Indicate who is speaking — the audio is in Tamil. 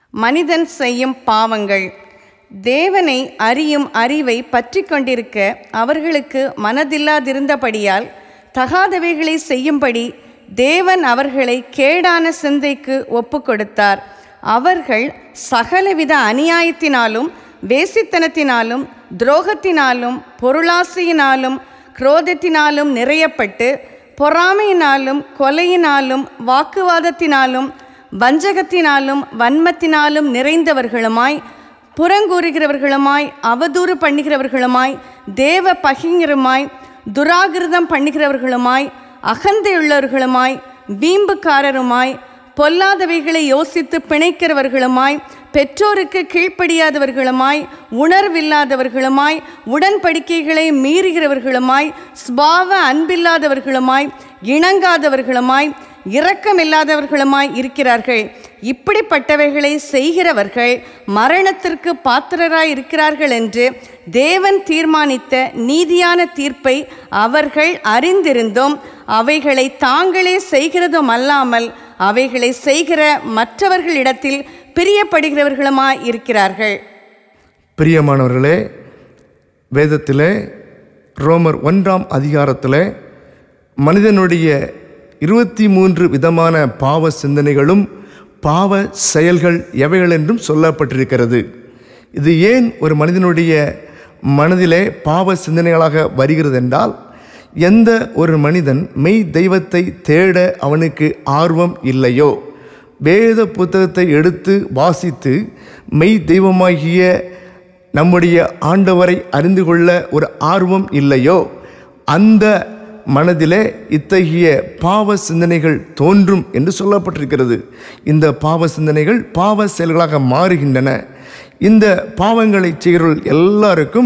Speaker 1: மனிதன் செய்யும் பாவங்கள் தேவனை அறியும் அறிவை பற்றி கொண்டிருக்க அவர்களுக்கு மனதில்லாதிருந்தபடியால் தகாதவைகளை செய்யும்படி தேவன் அவர்களை கேடான சிந்தைக்கு ஒப்புக்கொடுத்தார் அவர்கள் சகலவித அநியாயத்தினாலும் வேசித்தனத்தினாலும் துரோகத்தினாலும் பொருளாசையினாலும் குரோதத்தினாலும் நிறையப்பட்டு பொறாமையினாலும் கொலையினாலும் வாக்குவாதத்தினாலும் வஞ்சகத்தினாலும் வன்மத்தினாலும் நிறைந்தவர்களுமாய் புறங்கூறுகிறவர்களுமாய் அவதூறு பண்ணுகிறவர்களுமாய் தேவ பகிங்கருமாய் துராகிருதம் பண்ணுகிறவர்களுமாய் அகந்தையுள்ளவர்களுமாய் வீம்புக்காரருமாய் பொல்லாதவைகளை யோசித்து பிணைக்கிறவர்களுமாய் பெற்றோருக்கு கீழ்ப்படியாதவர்களுமாய் உணர்வில்லாதவர்களுமாய் உடன்படிக்கைகளை மீறுகிறவர்களுமாய் ஸ்பாவ அன்பில்லாதவர்களுமாய் இணங்காதவர்களுமாய் இரக்கமில்லாதவர்களுமாய் இருக்கிறார்கள் இப்படிப்பட்டவைகளை செய்கிறவர்கள் மரணத்திற்கு பாத்திரராய் இருக்கிறார்கள் என்று தேவன் தீர்மானித்த நீதியான தீர்ப்பை அவர்கள் அறிந்திருந்தும் அவைகளை தாங்களே செய்கிறதும் அல்லாமல் அவைகளை செய்கிற மற்றவர்களிடத்தில் பிரியப்படுகிறவர்களுமாய் இருக்கிறார்கள்
Speaker 2: பிரியமானவர்களே வேதத்திலே ரோமர் ஒன்றாம் அதிகாரத்தில் மனிதனுடைய இருபத்தி மூன்று விதமான பாவ சிந்தனைகளும் பாவ செயல்கள் எவைகள் என்றும் சொல்லப்பட்டிருக்கிறது இது ஏன் ஒரு மனிதனுடைய மனதிலே பாவ சிந்தனைகளாக வருகிறது என்றால் எந்த ஒரு மனிதன் மெய் தெய்வத்தை தேட அவனுக்கு ஆர்வம் இல்லையோ வேத புத்தகத்தை எடுத்து வாசித்து மெய் தெய்வமாகிய நம்முடைய ஆண்டவரை அறிந்து கொள்ள ஒரு ஆர்வம் இல்லையோ அந்த மனதிலே இத்தகைய பாவ சிந்தனைகள் தோன்றும் என்று சொல்லப்பட்டிருக்கிறது இந்த பாவ சிந்தனைகள் பாவ செயல்களாக மாறுகின்றன இந்த பாவங்களை செய்கிறவர்கள் எல்லாருக்கும்